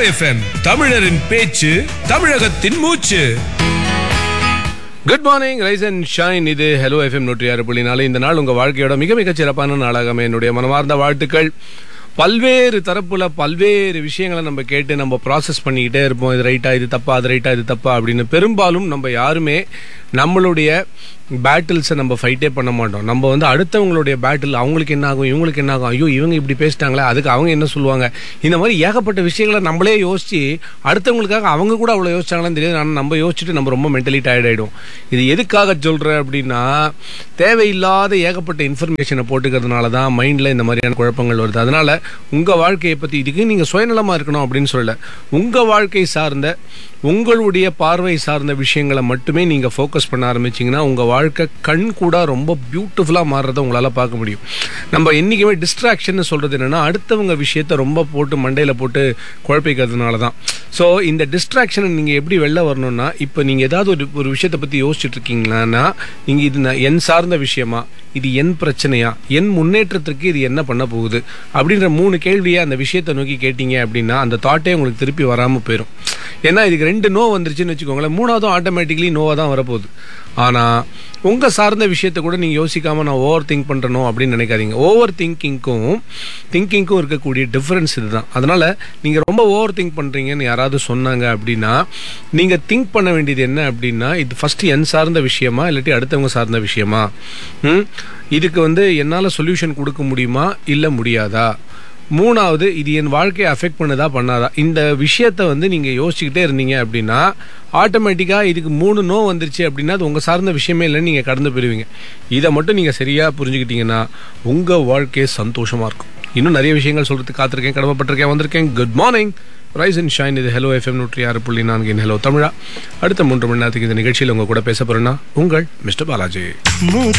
FM தமிழரின் பேச்சு தமிழகத்தின் மூச்சு good morning rise and shine இது ஹலோ எஃப்எம் நூற்றி ஆறு புள்ளி நாலு இந்த நாள் உங்கள் வாழ்க்கையோட மிக மிகச் சிறப்பான நாளாகவே என்னுடைய மனமார்ந்த வாழ்த்துக்கள் பல்வேறு தரப்புல பல்வேறு விஷயங்களை நம்ம கேட்டு நம்ம ப்ராசஸ் பண்ணிக்கிட்டே இருப்போம் இது ரைட்டா இது தப்பா அது ரைட்டா இது தப்பா அப்படின்னு பெரும்பாலும் நம்ம யாருமே நம்மளுடைய பேட்டில்ஸை நம்ம ஃபைட்டே பண்ண மாட்டோம் நம்ம வந்து அடுத்தவங்களுடைய பேட்டில் அவங்களுக்கு என்ன ஆகும் இவங்களுக்கு என்ன ஆகும் ஐயோ இவங்க இப்படி பேசிட்டாங்களே அதுக்கு அவங்க என்ன சொல்லுவாங்க இந்த மாதிரி ஏகப்பட்ட விஷயங்களை நம்மளே யோசிச்சு அடுத்தவங்களுக்காக அவங்க கூட அவ்வளோ யோசிச்சாங்களான்னு தெரியாது ஆனால் நம்ம யோசிச்சுட்டு நம்ம ரொம்ப மென்டலி டயர்ட் ஆகிடும் இது எதுக்காக சொல்கிறேன் அப்படின்னா தேவையில்லாத ஏகப்பட்ட இன்ஃபர்மேஷனை போட்டுக்கிறதுனால தான் மைண்டில் இந்த மாதிரியான குழப்பங்கள் வருது அதனால உங்கள் வாழ்க்கையை பற்றி இதுக்கு நீங்கள் சுயநலமாக இருக்கணும் அப்படின்னு சொல்லல உங்கள் வாழ்க்கை சார்ந்த உங்களுடைய பார்வை சார்ந்த விஷயங்களை மட்டுமே நீங்கள் ஃபோக்கஸ் பண்ண ஆரம்பிச்சிங்கன்னா உங்கள் வாழ்க்கை கண் கூட ரொம்ப பியூட்டிஃபுல்லாக மாறுறதை உங்களால் பார்க்க முடியும் நம்ம என்றைக்குமே டிஸ்ட்ராக்ஷன் சொல்கிறது என்னென்னா அடுத்தவங்க விஷயத்தை ரொம்ப போட்டு மண்டையில் போட்டு குழப்பிக்கிறதுனால தான் ஸோ இந்த டிஸ்ட்ராக்ஷனை நீங்கள் எப்படி வெளில வரணும்னா இப்போ நீங்கள் ஏதாவது ஒரு ஒரு விஷயத்தை பற்றி யோசிச்சுட்டு இருக்கீங்களான்னா நீங்கள் இது நான் என் சார்ந்த விஷயமா இது என் பிரச்சனையா என் முன்னேற்றத்திற்கு இது என்ன பண்ண போகுது அப்படின்ற மூணு கேள்வியை அந்த விஷயத்தை நோக்கி கேட்டீங்க அப்படின்னா அந்த தாட்டே உங்களுக்கு திருப்பி வராமல் போயிடும் ஏன்னா இதுக்கு ரெண்டு நோ வந்துருச்சுன்னு வச்சுக்கோங்களேன் மூணாவதும் ஆட்டோமேட்டிக்கலி நோவாக தான் வரப்போகுது ஆனால் உங்கள் சார்ந்த விஷயத்தை கூட நீங்கள் யோசிக்காமல் நான் ஓவர் திங்க் பண்ணுறணும் அப்படின்னு நினைக்காதீங்க ஓவர் திங்கிங்க்கும் திங்கிங்க்கும் இருக்கக்கூடிய டிஃப்ரென்ஸ் இதுதான் அதனால் நீங்கள் ரொம்ப ஓவர் திங்க் பண்ணுறீங்கன்னு யாராவது சொன்னாங்க அப்படின்னா நீங்கள் திங்க் பண்ண வேண்டியது என்ன அப்படின்னா இது ஃபஸ்ட்டு என் சார்ந்த விஷயமா இல்லாட்டி அடுத்தவங்க சார்ந்த விஷயமா ம்? இதுக்கு வந்து என்னால் சொல்யூஷன் கொடுக்க முடியுமா இல்லை முடியாதா மூணாவது இது என் வாழ்க்கையை அஃபெக்ட் பண்ணுதா பண்ணாதா இந்த விஷயத்தை வந்து நீங்கள் யோசிச்சுக்கிட்டே இருந்தீங்க அப்படின்னா ஆட்டோமேட்டிக்காக இதுக்கு மூணு நோ வந்துருச்சு அப்படின்னா அது உங்கள் சார்ந்த விஷயமே இல்லைன்னு நீங்கள் கடந்து போயிடுவீங்க இதை மட்டும் நீங்கள் சரியாக புரிஞ்சுக்கிட்டீங்கன்னா உங்கள் வாழ்க்கையே சந்தோஷமாக இருக்கும் இன்னும் நிறைய விஷயங்கள் சொல்கிறதுக்கு காத்திருக்கேன் கடமைப்பட்டிருக்கேன் வந்திருக்கேன் good morning rise and shine இது ஹலோ எஃப்எம் நூற்றி ஆறு புள்ளி நான்கு ஹலோ தமிழா அடுத்த மூன்று மணி நேரத்துக்கு இந்த நிகழ்ச்சியில் உங்கள் கூட பேச போகிறேன்னா உங்கள் மிஸ்டர் பாலாஜி முதல்